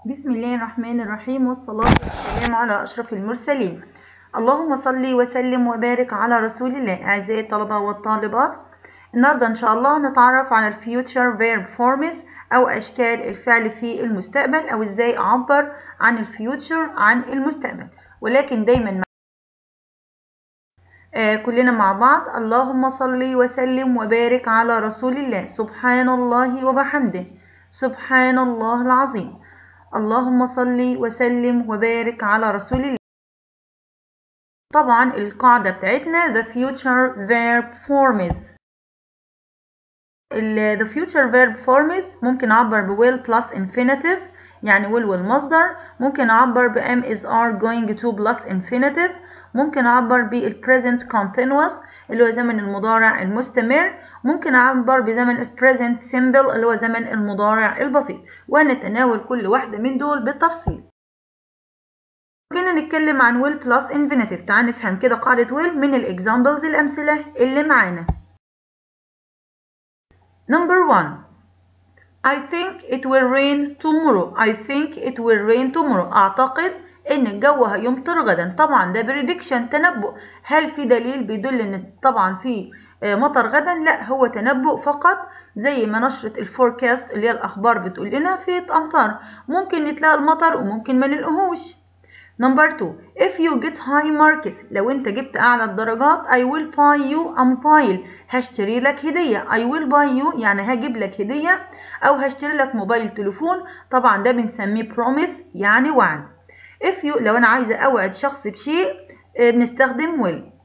بسم الله الرحمن الرحيم والصلاة والسلام على أشرف المرسلين اللهم صل وسلم وبارك على رسول الله أعزائي الطلبة والطالبات النهاردة إن شاء الله نتعرف على الفيوتشر فيرب فورمز أو أشكال الفعل في المستقبل أو إزاي أعبر عن الفيوتشر عن المستقبل ولكن دايما آه كلنا مع بعض اللهم صل وسلم وبارك على رسول الله سبحان الله وبحمده سبحان الله العظيم اللهم صل وسلم وبارك على رسول الله طبعا القاعدة بتاعتنا the future verb forms ال the future verb forms ممكن أعبر ب will plus infinitive يعني will والمصدر ممكن أعبر ب am is are going to plus infinitive ممكن أعبر بال present continuous اللي هو زمن المضارع المستمر ممكن أعبر بزمن ال present simple اللي هو زمن المضارع البسيط ونتناول كل واحدة من دول بالتفصيل ممكن نتكلم عن will plus infinitive تعال نفهم كده قاعدة will من الإكزامبلز الأمثلة اللي معانا Number one I think it will rain tomorrow I think it will rain tomorrow أعتقد ان الجو هيمطر غدا طبعا ده بريدكشن تنبؤ هل في دليل بيدل ان طبعا في مطر غدا لا هو تنبؤ فقط زي ما نشرة الفوركاست اللي هي الاخبار بتقول لنا في امطار ممكن نتلاقى المطر وممكن ما نلقاهوش نمبر 2 if you get high marks لو انت جبت اعلى الدرجات I will buy you a mobile هشتري لك هدية I will buy you يعني هجيب لك هدية او هشتري لك موبايل تليفون طبعا ده بنسميه promise يعني وعد if you لو انا عايزه اوعد شخص بشيء بنستخدم will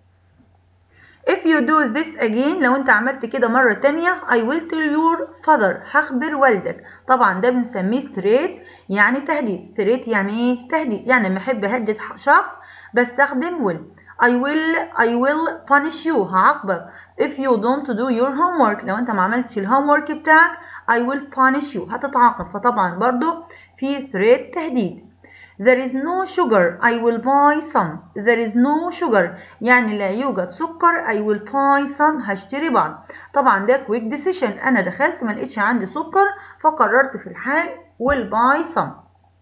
if you do this again لو انت عملت كده مرة تانية I will tell your father هخبر والدك طبعا ده بنسميه threat يعني تهديد threat يعني ايه تهديد يعني لما احب اهدد شخص بستخدم will I will I will punish you هعاقبك if you don't do your homework لو انت ما عملتش الهومورك بتاعك I will punish you هتتعاقب فطبعا برضو في threat تهديد There is no sugar. I will buy some. There is no sugar. يعني لا يوجد سكر. I will buy some. هشتري بعض. طبعا ده quick decision. أنا دخلت ما لقيتش عندي سكر فقررت في الحال will buy some.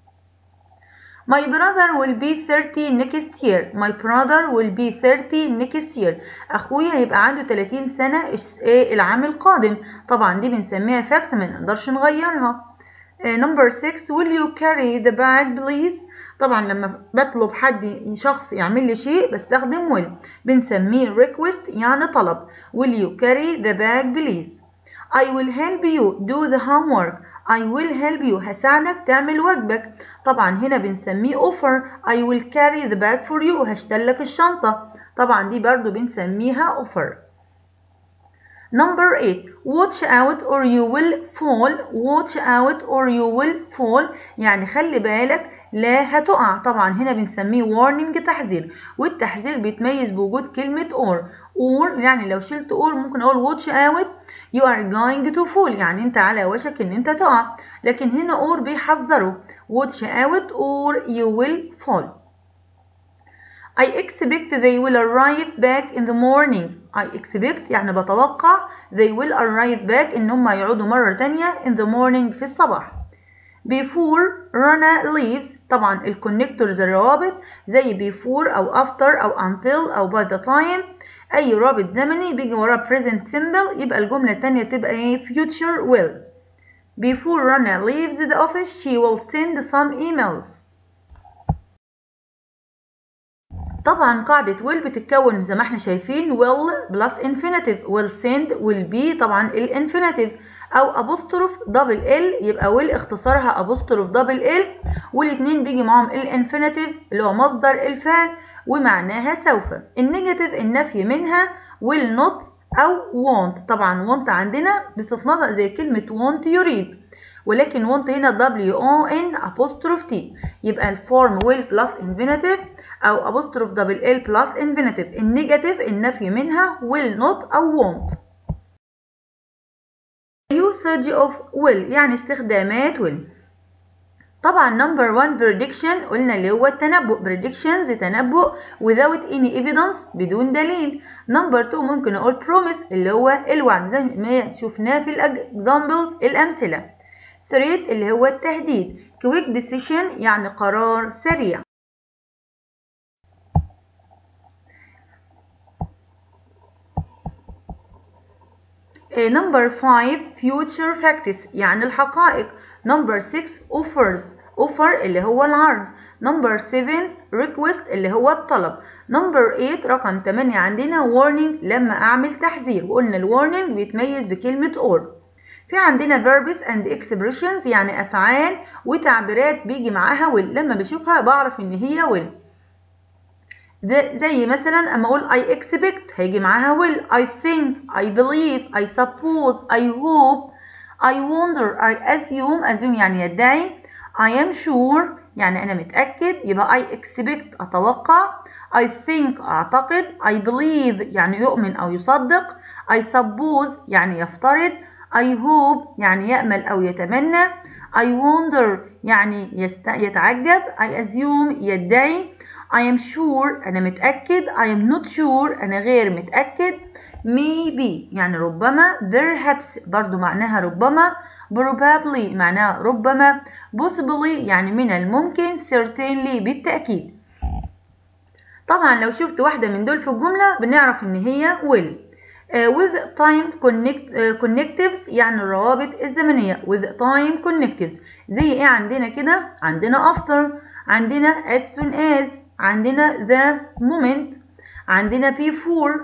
My brother will be 30 next year. My brother will be 30 next year. أخويا هيبقى عنده 30 سنة العام القادم. طبعا دي بنسميها fact ما نقدرش نغيرها. Number 6 Will you carry the bag please? طبعا لما بطلب حد شخص يعمل لي شيء بستخدم will بنسميه request يعني طلب will you carry the bag please I will help you do the homework I will help you هساعدك تعمل واجبك طبعا هنا بنسميه offer I will carry the bag for you هشتلك الشنطة طبعا دي برضو بنسميها offer Number 8 watch out or you will fall watch out or you will fall يعني خلي بالك لا هتقع طبعا هنا بنسميه warning تحذير والتحذير بيتميز بوجود كلمة or or يعني لو شلت or ممكن اقول watch out you are going to fall يعني انت على وشك ان انت تقع لكن هنا or بيحذروا watch out or you will fall I expect they will arrive back in the morning I expect يعني بتوقع they will arrive back ان هم يعودوا مرة تانية in the morning في الصباح before Rana leaves طبعا الكونكتورز الروابط زي before أو after أو until أو by the time أي رابط زمني بيجي وراه present simple يبقى الجملة التانية تبقى ايه future will before Rana leaves the office she will send some emails طبعا قاعدة will بتتكون زي ما احنا شايفين will plus infinitive will send will be طبعا الانفينيتيف او apostrophe double l يبقى will اختصارها apostrophe double l والاتنين بيجي معاهم الانفينيتيف اللي هو مصدر الفعل ومعناها سوف النيجاتيف النفي منها will not او want طبعا want عندنا بتتنطق زي كلمة want يريد ولكن want هنا w o n apostrophe t يبقى الفورم will plus infinitive أو apostrophe double L plus infinitive النيجاتيف النفي منها will not أو won't usage of will يعني استخدامات will طبعا number one prediction قلنا اللي هو التنبؤ predictions تنبؤ without any evidence بدون دليل number two ممكن أقول promise اللي هو الوعد زي ما شفناه في الأكزامبلز الأمثلة threat اللي هو التهديد quick decision يعني قرار سريع نمبر 5 future facts يعني الحقائق نمبر 6 offers offer اللي هو العرض نمبر 7 request اللي هو الطلب نمبر 8 رقم 8 عندنا warning لما اعمل تحذير وقلنا الwarning بيتميز بكلمة or في عندنا verbs and expressions يعني افعال وتعبيرات بيجي معاها will لما بشوفها بعرف ان هي will زي مثلا اما اقول I expect هيجي معاها will I think I believe I suppose I hope I wonder I assume assume يعني يدعي I am sure يعني أنا متأكد يبقى I expect أتوقع I think أعتقد I believe يعني يؤمن أو يصدق I suppose يعني يفترض I hope يعني يأمل أو يتمنى I wonder يعني يست... يتعجب I assume يدعي I am sure أنا متأكد I am not sure أنا غير متأكد maybe يعني ربما perhaps برضو معناها ربما probably معناها ربما possibly يعني من الممكن certainly بالتأكيد طبعا لو شفت واحدة من دول في الجملة بنعرف ان هي will uh, with time connect, uh, connectives يعني الروابط الزمنية with time connectives زي ايه عندنا كده عندنا after عندنا as soon as عندنا the moment عندنا before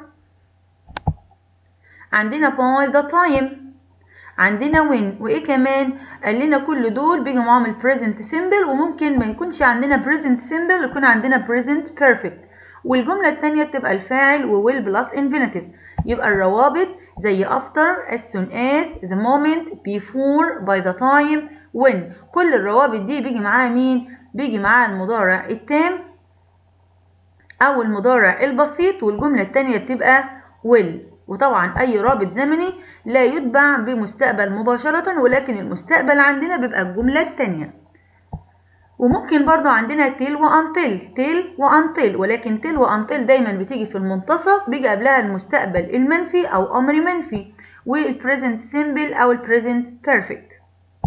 عندنا by the time عندنا when وايه كمان قال لنا كل دول بيجي معاهم البريزنت سيمبل وممكن ما يكونش عندنا بريزنت سيمبل يكون عندنا بريزنت بيرفكت والجمله الثانيه بتبقى الفاعل وويل بلس infinitive يبقى الروابط زي after as soon as the moment before by the time when كل الروابط دي بيجي معاها مين بيجي معاها المضارع التام او المضارع البسيط والجمله الثانيه بتبقى will وطبعا اي رابط زمني لا يتبع بمستقبل مباشرة ولكن المستقبل عندنا بيبقى الجملة التانية وممكن برضو عندنا تيل وانتل تيل وانتل ولكن تيل وانتل دايما بتيجي في المنتصف بيجي قبلها المستقبل المنفي او امر منفي والبريزنت سيمبل او البريزنت بيرفكت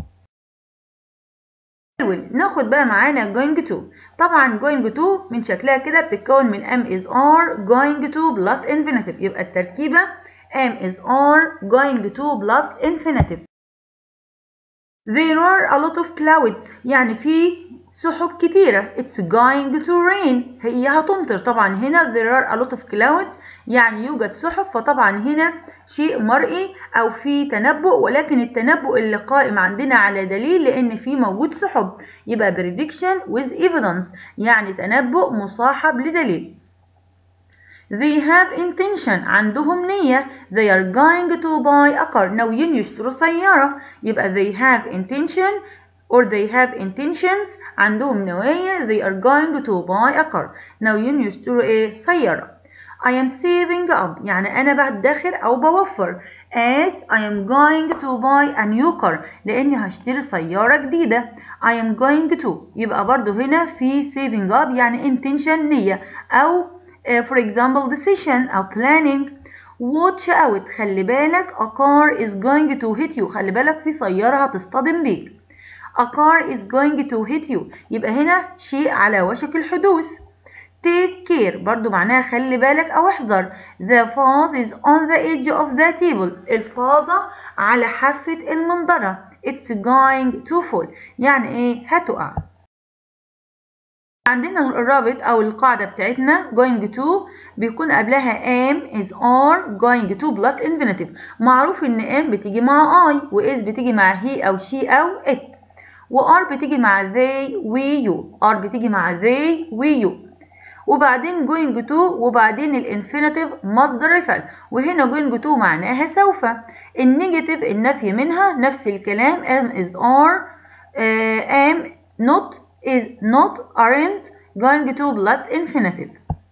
ناخد بقى معانا going to طبعا going to من شكلها كده بتتكون من am is are going to plus infinitive يبقى التركيبة am is are going to plus infinitive there are a lot of clouds يعني في سحب كتيرة it's going to rain هي هتمطر طبعا هنا there are a lot of clouds يعني يوجد سحب فطبعا هنا شيء مرئي او في تنبؤ ولكن التنبؤ اللي قائم عندنا على دليل لان في موجود سحب يبقى prediction with evidence يعني تنبؤ مصاحب لدليل They have intention عندهم نية They are going to buy a car ناويين يشتروا سيارة يبقى they have intention or they have intentions عندهم نوايا they are going to buy a car ناويين يشتروا ايه سيارة I am saving up يعني أنا بدخر أو بوفر as I am going to buy a new car لأني هشتري سيارة جديدة I am going to يبقى برضو هنا في saving up يعني intention نية أو uh, for example decision أو planning watch out خلي بالك a car is going to hit you خلي بالك في سيارة هتصطدم بيك a car is going to hit you يبقى هنا شيء على وشك الحدوث take care برضو معناها خلي بالك أو احذر the vase is on the edge of the table الفازة على حافة المنظرة it's going to fall يعني ايه هتقع عندنا الرابط أو القاعدة بتاعتنا going to بيكون قبلها am is are going to plus infinitive معروف إن am بتيجي مع I و is بتيجي مع he أو she أو it و are بتيجي مع they we you are بتيجي مع they we you وبعدين going to وبعدين الانفينيتيف مصدر الفعل وهنا going to معناها سوف النيجاتيف النفي منها نفس الكلام am is are uh, am not is not aren't going to plus infinitive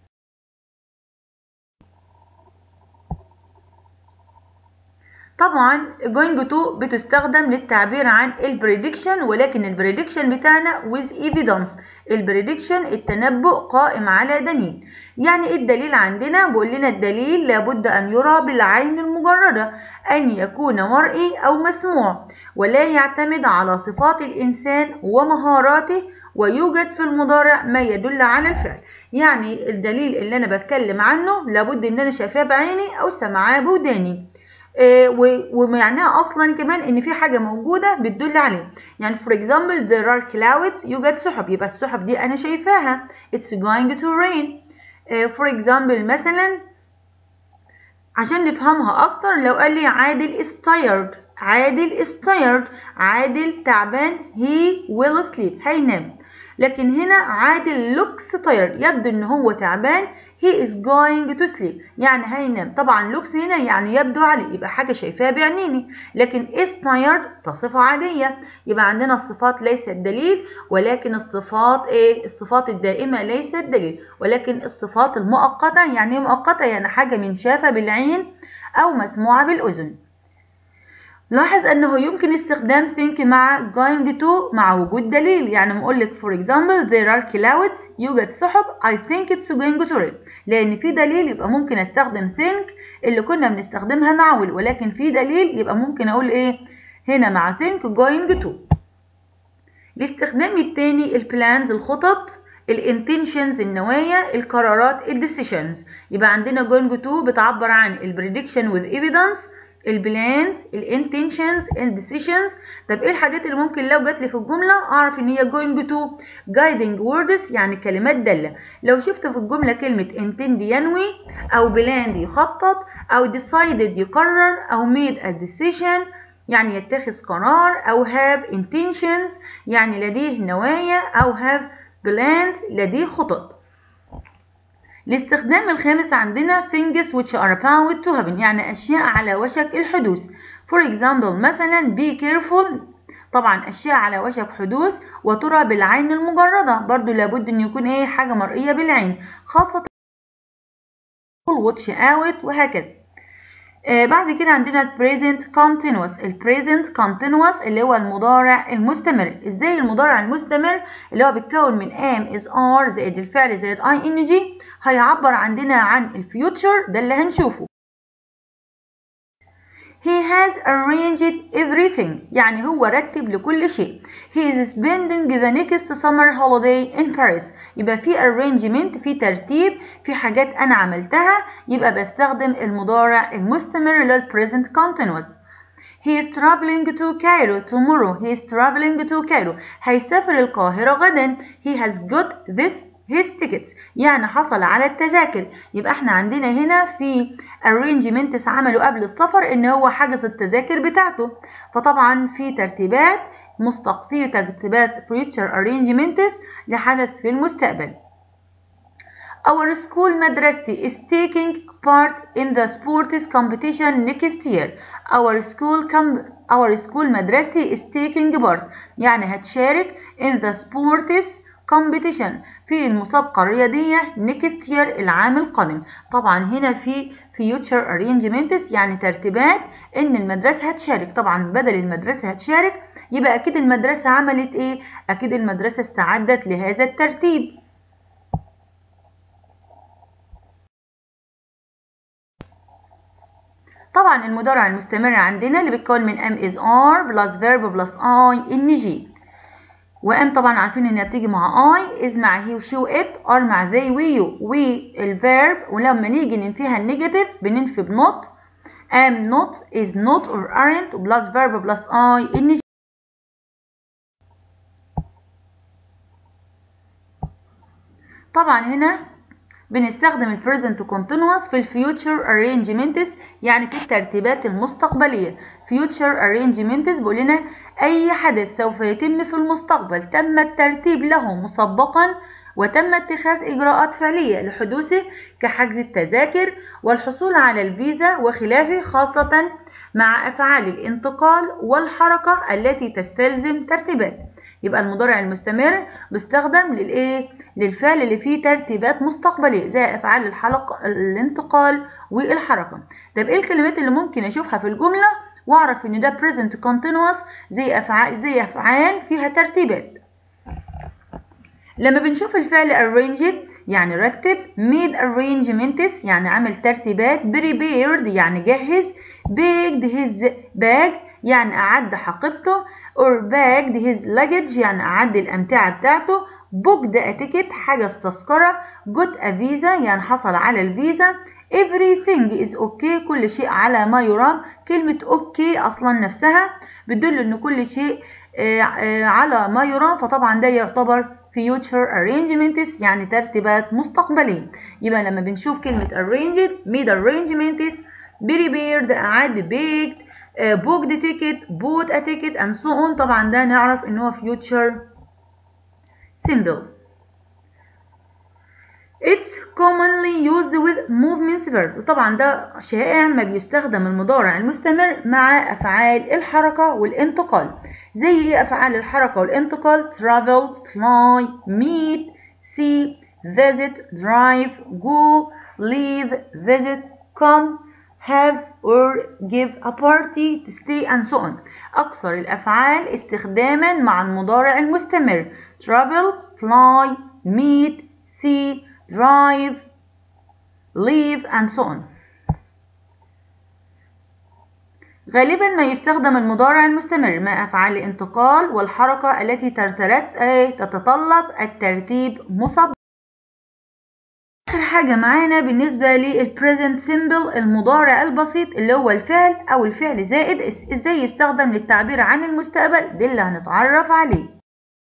طبعا going to بتستخدم للتعبير عن البريدكشن ولكن البريدكشن بتاعنا with evidence البريدكشن التنبؤ قائم على دليل يعني ايه الدليل عندنا بيقول لنا الدليل لابد ان يرى بالعين المجرده ان يكون مرئي او مسموع ولا يعتمد على صفات الإنسان ومهاراته ويوجد في المضارع ما يدل على الفعل يعني الدليل اللي أنا بتكلم عنه لابد إن أنا شايفاه بعيني أو سمعاه بوداني آه ومعناه اصلا كمان ان في حاجه موجوده بتدل عليه يعني for example there are clouds يوجد سحب يبقى السحب دي انا شايفاها it's going to rain آه for example مثلا عشان نفهمها اكتر لو قال لي عادل is tired عادل is tired عادل تعبان he will sleep هينام لكن هنا عادل looks tired يبدو ان هو تعبان he is going to sleep يعني هينام طبعا looks هنا يعني يبدو عليه يبقى حاجة شايفاها بعينيني لكن is tired تصفة عادية يبقى عندنا الصفات ليست دليل ولكن الصفات ايه الصفات الدائمة ليست دليل ولكن الصفات المؤقتة يعني مؤقتة يعني حاجة من شافة بالعين أو مسموعة بالأذن لاحظ انه يمكن استخدام think مع going to مع وجود دليل يعني بقول لك for example there are clouds يوجد سحب I think it's going to rain لان في دليل يبقى ممكن استخدم think اللي كنا بنستخدمها مع will ولكن في دليل يبقى ممكن اقول ايه هنا مع think going to الاستخدام التاني البلانز الخطط الانتنشنز النوايا القرارات الديسيشنز يبقى عندنا going to بتعبر عن البريدكشن with evidence البلانز الانتنشنز الديسيشنز طب ايه الحاجات اللي ممكن لو جات لي في الجمله اعرف ان هي going to guiding words يعني كلمات داله لو شفت في الجمله كلمه intend ينوي او planned يخطط او decided يقرر او made a decision يعني يتخذ قرار او have intentions يعني لديه نوايا او have plans لديه خطط الاستخدام الخامس عندنا things which are about to happen يعني أشياء على وشك الحدوث for example مثلا be careful طبعا أشياء على وشك حدوث وترى بالعين المجردة برضو لابد أن يكون إيه حاجة مرئية بالعين خاصة watch out وهكذا آه بعد كده عندنا present continuous ال present continuous اللي هو المضارع المستمر ازاي المضارع المستمر اللي هو بيتكون من am is are زائد الفعل زائد ing هيعبر عندنا عن الفيوتشر ده اللي هنشوفه He has arranged everything يعني هو رتب لكل شيء He is spending the next summer holiday in Paris يبقى في arrangement في ترتيب في حاجات أنا عملتها يبقى بستخدم المضارع المستمر لل present continuous He is traveling to Cairo tomorrow. He is traveling to Cairo. هيسافر القاهرة غدا. He has got this his tickets يعني حصل على التذاكر يبقى احنا عندنا هنا في arrangements عملوا قبل السفر ان هو حجز التذاكر بتاعته فطبعا في ترتيبات مستق في ترتيبات future arrangements لحدث في المستقبل Our school مدرستي is taking part in the sports competition next year. Our school com our school مدرستي is taking part يعني هتشارك in the sports competition في المسابقة الرياضية next year العام القادم طبعا هنا في future arrangements يعني ترتيبات ان المدرسة هتشارك طبعا بدل المدرسة هتشارك يبقى اكيد المدرسة عملت ايه اكيد المدرسة استعدت لهذا الترتيب طبعا المضارع المستمر عندنا اللي بيتكون من am is are plus verb plus I in G وام طبعا عارفين انها بتيجي مع I is مع he وشي وات are مع they we you we الفيرب ولما نيجي ننفيها النيجاتيف بننفي بنوت am not is not or aren't plus verb plus I in G طبعا هنا بنستخدم ال present continuous في ال future arrangements يعني في الترتيبات المستقبلية future arrangements بيقول لنا أي حدث سوف يتم في المستقبل تم الترتيب له مسبقا وتم اتخاذ إجراءات فعلية لحدوثه كحجز التذاكر والحصول على الفيزا وخلافه خاصة مع أفعال الانتقال والحركة التي تستلزم ترتيبات يبقى المضارع المستمر بيستخدم للايه للفعل اللي فيه ترتيبات مستقبليه زي افعال الحلقه الانتقال والحركه طب ايه الكلمات اللي ممكن اشوفها في الجمله واعرف ان ده present continuous زي افعال زي افعال فيها ترتيبات لما بنشوف الفعل arranged يعني رتب made arrangements يعني عمل ترتيبات prepared يعني جهز baked his bag يعني أعد حقيبته or bagged his luggage يعني أعد الأمتعة بتاعته booked a ticket حجز تذكرة got a visa يعني حصل على الفيزا everything is okay كل شيء على ما يرام كلمة okay أصلا نفسها بتدل إن كل شيء على ما يرام فطبعا ده يعتبر future arrangements يعني ترتيبات مستقبلية يبقى لما بنشوف كلمة arranged made arrangements prepared أعد baked booked ticket bought a ticket and so on طبعا ده نعرف ان هو future simple It's commonly used with movements verb وطبعا ده شائع ما بيستخدم المضارع المستمر مع أفعال الحركة والانتقال زي ايه أفعال الحركة والانتقال travel, fly, meet, see, visit, drive, go, leave, visit, come, have or give a party to stay and so on أكثر الأفعال استخداما مع المضارع المستمر travel, fly, meet, see, drive, leave and so on غالبا ما يستخدم المضارع المستمر مع أفعال الانتقال والحركة التي تتطلب الترتيب مسبقا آخر حاجة معانا بالنسبة للبريزنت سيمبل المضارع البسيط اللي هو الفعل أو الفعل زائد إزاي يستخدم للتعبير عن المستقبل ده اللي هنتعرف عليه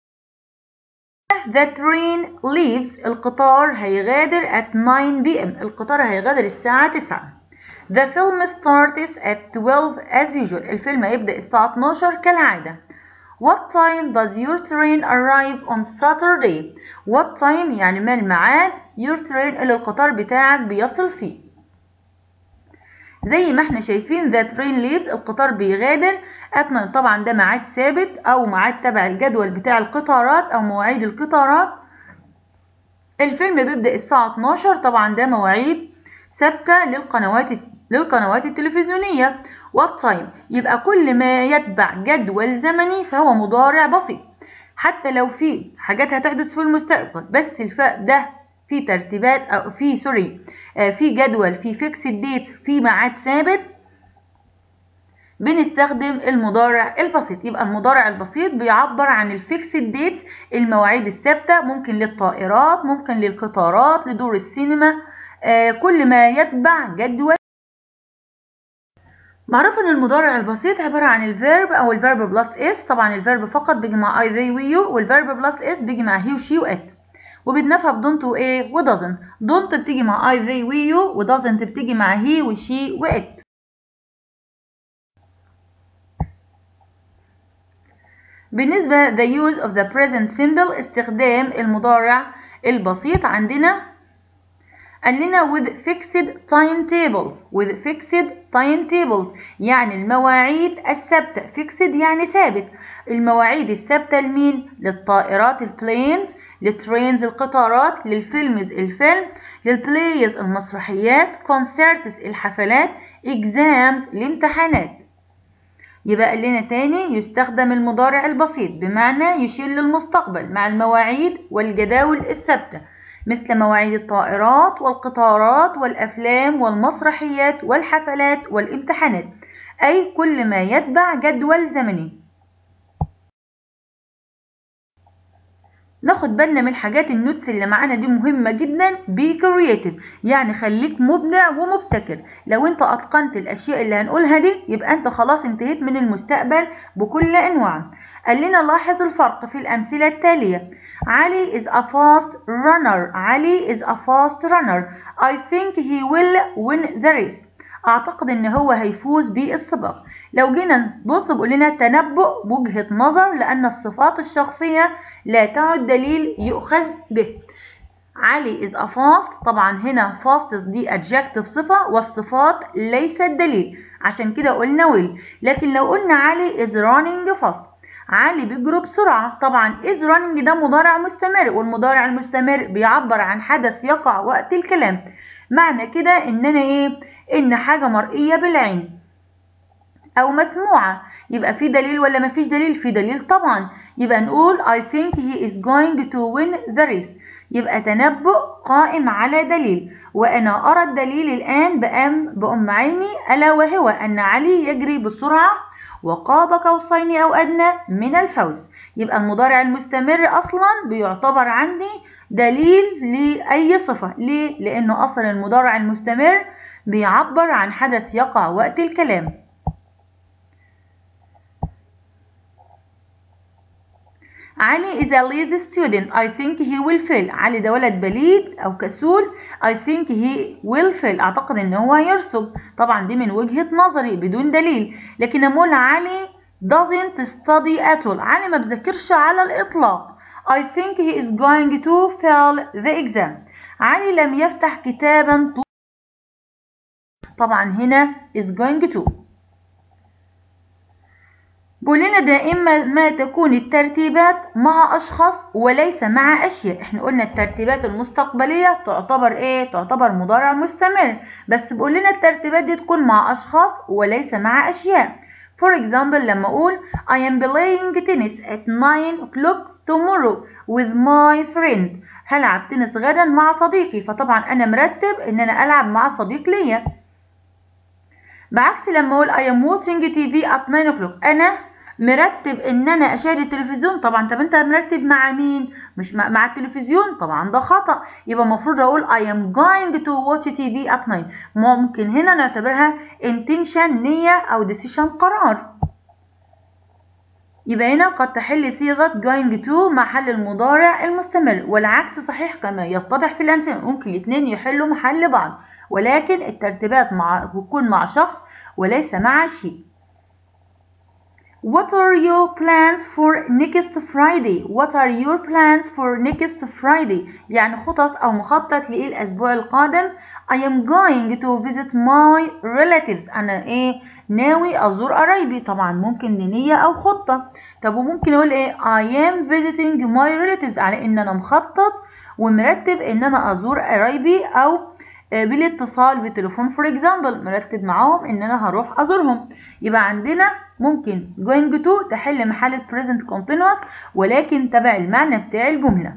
The train leaves القطار هيغادر at 9 p.m. القطار هيغادر الساعة 9 The film starts at 12 as usual الفيلم هيبدأ الساعة 12 كالعادة What time does your train arrive on Saturday? What time يعني ما الميعاد your train اللي القطار بتاعك بيصل فيه زي ما احنا شايفين the train leaves القطار بيغادر أتنا طبعا ده ميعاد ثابت أو ميعاد تبع الجدول بتاع القطارات أو مواعيد القطارات الفيلم بيبدأ الساعة 12 طبعا ده مواعيد ثابتة للقنوات للقنوات التلفزيونية والتايم يبقى كل ما يتبع جدول زمني فهو مضارع بسيط حتى لو في حاجات هتحدث في المستقبل بس الفاء ده في ترتيبات او في سوري في جدول في فيكسد ديتس في ميعاد ثابت بنستخدم المضارع البسيط يبقى المضارع البسيط بيعبر عن الفيكسد ديتس المواعيد الثابته ممكن للطائرات ممكن للقطارات لدور السينما آه كل ما يتبع جدول معروف ان المضارع البسيط عبارة عن الفيرب او الفيرب بلس اس طبعا الفيرب فقط بيجي مع اي ذي ويو والفيرب بلس اس بيجي مع هي وشي وات وبنفها بدونت وايه ودازنت دونت بتيجي مع اي ذي ويو ودازنت بتيجي مع هي وشي وات بالنسبة the use of the present simple استخدام المضارع البسيط عندنا قال لنا with fixed timetables with fixed timetables يعني المواعيد الثابتة fixed يعني ثابت المواعيد الثابتة لمين؟ للطائرات البلينز للترينز القطارات للفيلمز الفيلم للبلايز المسرحيات كونسرتس الحفلات exams الامتحانات يبقى قال لنا تاني يستخدم المضارع البسيط بمعنى يشير للمستقبل مع المواعيد والجداول الثابته مثل مواعيد الطائرات والقطارات والأفلام والمسرحيات والحفلات والامتحانات أي كل ما يتبع جدول زمني ناخد بالنا من الحاجات النوتس اللي معانا دي مهمة جدا بي كرييتيف يعني خليك مبدع ومبتكر لو انت اتقنت الاشياء اللي هنقولها دي يبقى انت خلاص انتهيت من المستقبل بكل انواعه قال لنا لاحظ الفرق في الامثلة التالية علي is a fast runner علي is a fast runner I think he will win the race اعتقد ان هو هيفوز بالسباق لو جينا نبص بيقول لنا تنبؤ بوجهة نظر لان الصفات الشخصية لا تعد دليل يؤخذ به علي is a fast طبعا هنا fast دي adjective صفة والصفات ليست دليل عشان كده قلنا will لكن لو قلنا علي is running fast علي بيجري بسرعة طبعا is running ده مضارع مستمر والمضارع المستمر بيعبر عن حدث يقع وقت الكلام معنى كده ان انا ايه ان حاجة مرئية بالعين او مسموعة يبقى في دليل ولا مفيش دليل في دليل طبعا يبقى نقول I think he is going to win the race يبقى تنبؤ قائم على دليل وأنا أرى الدليل الآن بأم بأم عيني ألا وهو أن علي يجري بسرعة وقاب قوسين أو أدنى من الفوز يبقى المضارع المستمر أصلا بيعتبر عندي دليل لأي صفة ليه؟ لأنه أصلا المضارع المستمر بيعبر عن حدث يقع وقت الكلام علي is a lazy student I think he will fail علي ده ولد بليد أو كسول I think he will fail أعتقد إن هو هيرسب طبعا دي من وجهة نظري بدون دليل لكن أقول علي doesn't study at all علي ما بذاكرش على الإطلاق I think he is going to fail the exam علي لم يفتح كتابا طبعا هنا is going to بقولنا دائما ما تكون الترتيبات مع أشخاص وليس مع أشياء احنا قلنا الترتيبات المستقبلية تعتبر ايه تعتبر مضارع مستمر بس بقولنا الترتيبات دي تكون مع أشخاص وليس مع أشياء For example لما أقول I am playing tennis at 9 o'clock tomorrow with my friend هلعب تنس غدا مع صديقي فطبعا أنا مرتب إن أنا ألعب مع صديق ليا بعكس لما أقول I am watching TV at 9 o'clock أنا مرتب ان انا اشاهد التلفزيون طبعا طب انت مرتب مع مين مش مع, مع التلفزيون طبعا ده خطا يبقى المفروض اقول I am going to watch TV at 9 ممكن هنا نعتبرها intention نية او decision قرار يبقى هنا قد تحل صيغة going to محل المضارع المستمر والعكس صحيح كما يتضح في الأمثلة ممكن الاثنين يحلوا محل بعض ولكن الترتيبات مع بتكون مع شخص وليس مع شيء What are your plans for next Friday? What are your plans for next Friday? يعني خطط أو مخطط لإيه الأسبوع القادم I am going to visit my relatives أنا إيه ناوي أزور قرايبي طبعا ممكن لنية أو خطة طب وممكن أقول إيه I am visiting my relatives على إن أنا مخطط ومرتب إن أنا أزور قرايبي أو بالاتصال بالتليفون فور اكزامبل مرتب معاهم ان انا هروح ازورهم يبقى عندنا ممكن going to تحل محل present continuous ولكن تبع المعنى بتاع الجملة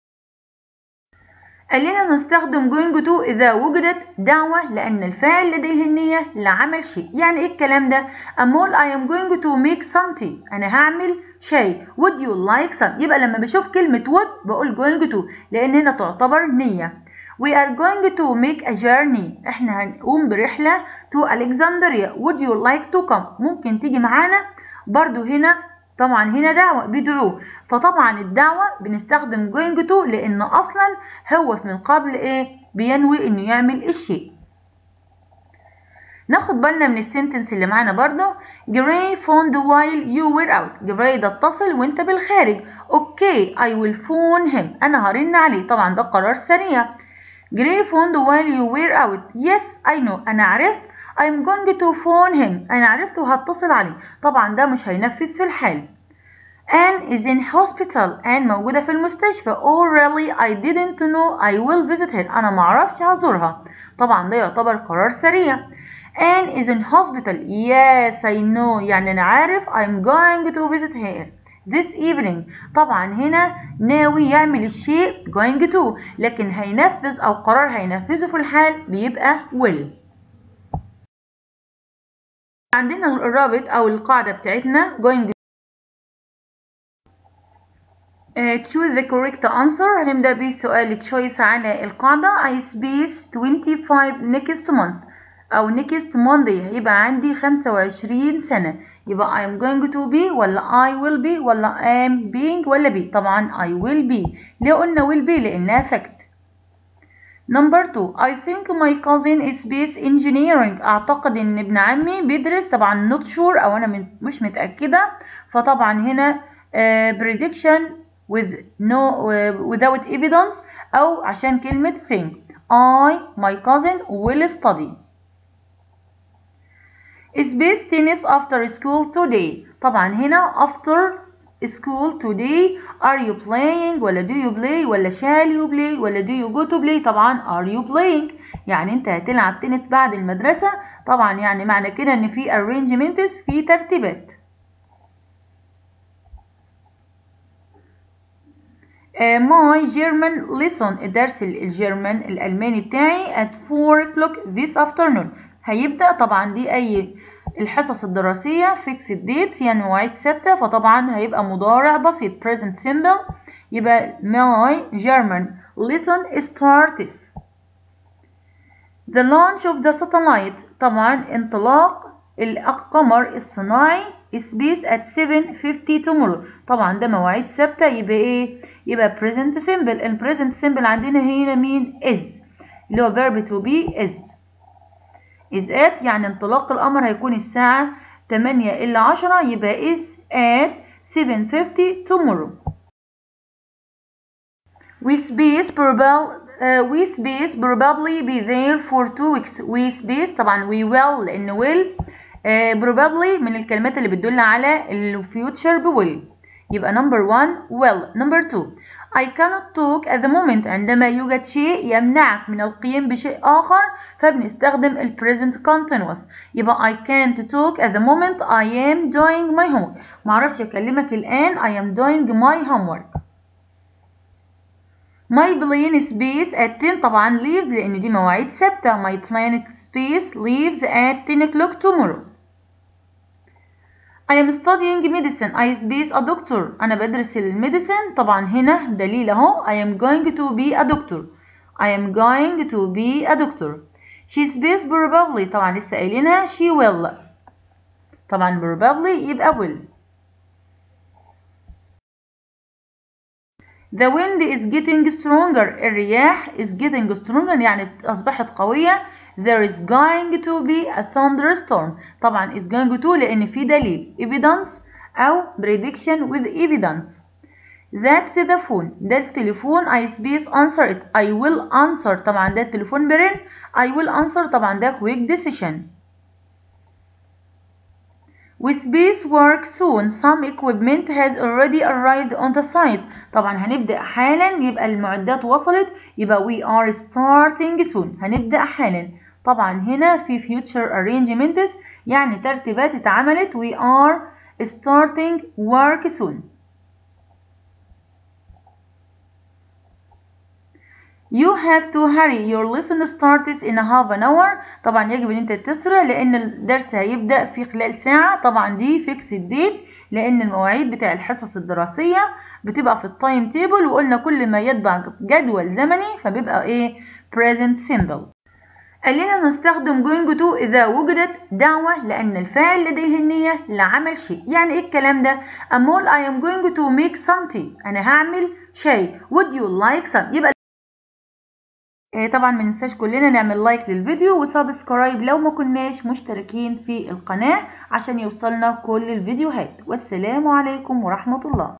قال لنا نستخدم going to إذا وجدت دعوة لأن الفاعل لديه النية لعمل شيء يعني إيه الكلام ده؟ أقول I am going to make something أنا هعمل شيء would you like some يبقى لما بشوف كلمة would بقول going to لأن هنا تعتبر نية We are going to make a journey احنا هنقوم برحلة to Alexandria would you like to come ممكن تيجي معانا برضو هنا طبعا هنا دعوة بيدعوه فطبعا الدعوة بنستخدم going to لأن أصلا هو من قبل إيه بينوي إنه يعمل الشيء ناخد بالنا من السنتنس اللي معانا برضو Gray phoned while you were out Gray ده اتصل وانت بالخارج اوكي I will phone him انا هرن عليه طبعا ده قرار سريع Gray phoned while you were out Yes I know أنا عرفت I'm going to phone him أنا عرفت وهتصل عليه طبعا ده مش هينفذ في الحال Anne is in hospital Anne موجودة في المستشفى Oh really I didn't know I will visit her أنا معرفش هزورها طبعا ده يعتبر قرار سريع Anne is in hospital Yes I know يعني أنا عارف I'm going to visit her this evening طبعا هنا ناوي يعمل الشيء going to لكن هينفذ أو قرار هينفذه في الحال بيبقى will عندنا الرابط أو القاعدة بتاعتنا going Uh, choose the correct answer هنبدأ بسؤال choice على القاعدة I space 25 next month أو next Monday هيبقى عندي 25 سنة يبقى I am going to be ولا I will be ولا am being ولا be طبعا I will be ليه قلنا will be لأنها fact Number two I think my cousin is space engineering أعتقد إن ابن عمي بيدرس طبعا not sure أو أنا مش متأكدة فطبعا هنا uh, prediction with no uh, without evidence أو عشان كلمة think I my cousin will study Space tennis after school today طبعا هنا after school today are you playing ولا do you play ولا shall you play ولا do you go to play طبعا are you playing يعني انت هتلعب تنس بعد المدرسة طبعا يعني معنى كده ان في arrangements في ترتيبات Uh, my German lesson الدرس الجيرمان الألماني بتاعي at 4 o'clock this afternoon هيبدأ طبعا دي أي الحصص الدراسية fixed dates يعني مواعيد ثابتة فطبعا هيبقى مضارع بسيط present simple يبقى my German lesson starts the launch of the satellite طبعا انطلاق القمر الصناعي space at 7:50 tomorrow طبعا ده مواعيد ثابتة يبقى ايه يبقى present simple ال present simple عندنا هنا مين is اللي هو verb to be is is at يعني انطلاق القمر هيكون الساعة 8 إلا 10 يبقى is at 7:50 tomorrow we space probably uh, we space probably be there for two weeks we space طبعا we will لأن will uh, probably من الكلمات اللي بتدل على الفيوتشر بwill يبقى number one will number two I cannot talk at the moment عندما يوجد شيء يمنعك من القيام بشيء آخر فبنستخدم ال present continuous يبقى I can't talk at the moment I am doing my homework معرفش أكلمك الآن I am doing my homework My plane space at 10 طبعا leaves لأن دي مواعيد ثابتة My planet space leaves at 10 o'clock tomorrow I am studying medicine I space a doctor أنا بدرس الميديسن طبعا هنا دليل أهو I am going to be a doctor I am going to be a doctor She space probably طبعا لسه قايلينها she will طبعا probably يبقى will The wind is getting stronger الرياح is getting stronger يعني أصبحت قوية There is going to be a thunderstorm طبعا is going to لأن في دليل evidence أو prediction with evidence That's the phone ده التليفون I space answer it I will answer طبعا ده التليفون برن I will answer طبعا ده quick decision We space work soon some equipment has already arrived on the site طبعا هنبدأ حالا يبقى المعدات وصلت يبقى we are starting soon هنبدأ حالا طبعا هنا في future arrangements يعني ترتيبات اتعملت we are starting work soon You have to hurry your lesson starts in a half an hour طبعا يجب ان انت تسرع لان الدرس هيبدأ في خلال ساعة طبعا دي fixed date لان المواعيد بتاع الحصص الدراسية بتبقى في التايم تيبل وقلنا كل ما يتبع جدول زمني فبيبقى ايه present simple قال لنا نستخدم going to إذا وجدت دعوة لأن الفاعل لديه النية لعمل شيء يعني إيه الكلام ده أمول I am going to make something أنا هعمل شيء would you like some يبقى طبعا ما ننساش كلنا نعمل لايك للفيديو وسبسكرايب لو ما كناش مشتركين في القناة عشان يوصلنا كل الفيديوهات والسلام عليكم ورحمة الله